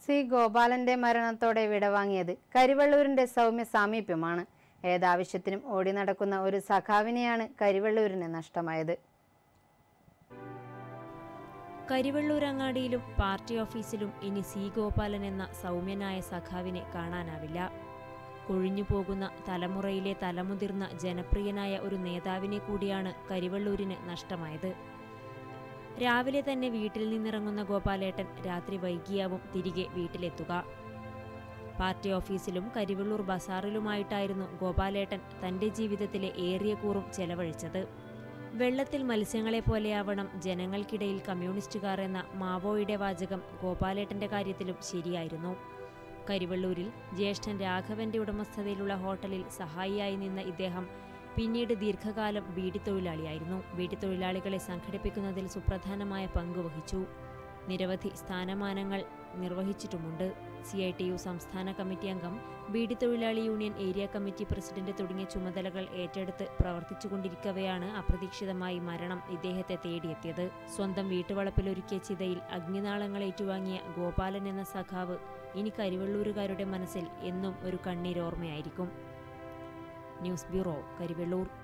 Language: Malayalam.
സി ഗോപാലന്റെ മരണത്തോടെ വിടവാങ്ങിയത് കരിവള്ളൂരിന്റെ സൗമ്യ സാമീപ്യമാണ് ഏതാവശ്യത്തിനും ഓടി നടക്കുന്ന ഒരു സഖാവിനെയാണ് കരിവള്ളൂരിന് നഷ്ടമായത് കരിവള്ളൂരങ്ങാടിയിലും പാർട്ടി ഓഫീസിലും ഇനി സി ഗോപാലൻ എന്ന സൗമ്യനായ സഖാവിനെ കാണാനാവില്ല കൊഴിഞ്ഞുപോകുന്ന തലമുറയിലെ തലമുതിർന്ന ജനപ്രിയനായ ഒരു നേതാവിനെ കൂടിയാണ് കരിവള്ളൂരിന് നഷ്ടമായത് രാവിലെ തന്നെ വീട്ടിൽ നിന്നിറങ്ങുന്ന ഗോപാലേട്ടൻ രാത്രി വൈകിയാവും തിരികെ വീട്ടിലെത്തുക പാർട്ടി ഓഫീസിലും കരിവള്ളൂർ ബസാറിലുമായിട്ടായിരുന്നു ഗോപാലേട്ടൻ തന്റെ ജീവിതത്തിലെ ഏറിയ കൂറും ചെലവഴിച്ചത് വെള്ളത്തിൽ മത്സ്യങ്ങളെ പോലെയാവണം ജനങ്ങൾക്കിടയിൽ കമ്മ്യൂണിസ്റ്റുകാർ എന്ന മാവോയുടെ വാചകം ഗോപാലേട്ടന്റെ കാര്യത്തിലും ശരിയായിരുന്നു കരിവള്ളൂരിൽ ജ്യേഷ്ഠൻ രാഘവന്റെ ഉടമസ്ഥതയിലുള്ള ഹോട്ടലിൽ സഹായിയായി നിന്ന ഇദ്ദേഹം പിന്നീട് ദീർഘകാലം ബീഡിത്തൊഴിലാളിയായിരുന്നു ബീഡിത്തൊഴിലാളികളെ സംഘടിപ്പിക്കുന്നതിൽ സുപ്രധാനമായ പങ്ക് വഹിച്ചു നിരവധി സ്ഥാനമാനങ്ങൾ നിർവഹിച്ചിട്ടുമുണ്ട് സി ഐ ടി യു സംസ്ഥാന കമ്മിറ്റി അംഗം ബീഡിത്തൊഴിലാളി യൂണിയൻ ഏരിയ കമ്മിറ്റി പ്രസിഡന്റ് തുടങ്ങിയ ചുമതലകൾ ഏറ്റെടുത്ത് പ്രവർത്തിച്ചുകൊണ്ടിരിക്കവെയാണ് അപ്രതീക്ഷിതമായി മരണം ഇദ്ദേഹത്തെ തേടിയെത്തിയത് സ്വന്തം വീട്ടുവളപ്പിലൊരുക്കിയ ചിതയിൽ അഗ്നിനാളങ്ങൾ ഏറ്റുവാങ്ങിയ ഗോപാലൻ എന്ന സഖാവ് ഇനി കരിവള്ളൂരുകാരുടെ മനസ്സിൽ എന്നും ഒരു കണ്ണീരോർമ്മയായിരിക്കും ന്യൂസ് ബ്യൂറോ കരിവെള്ളൂർ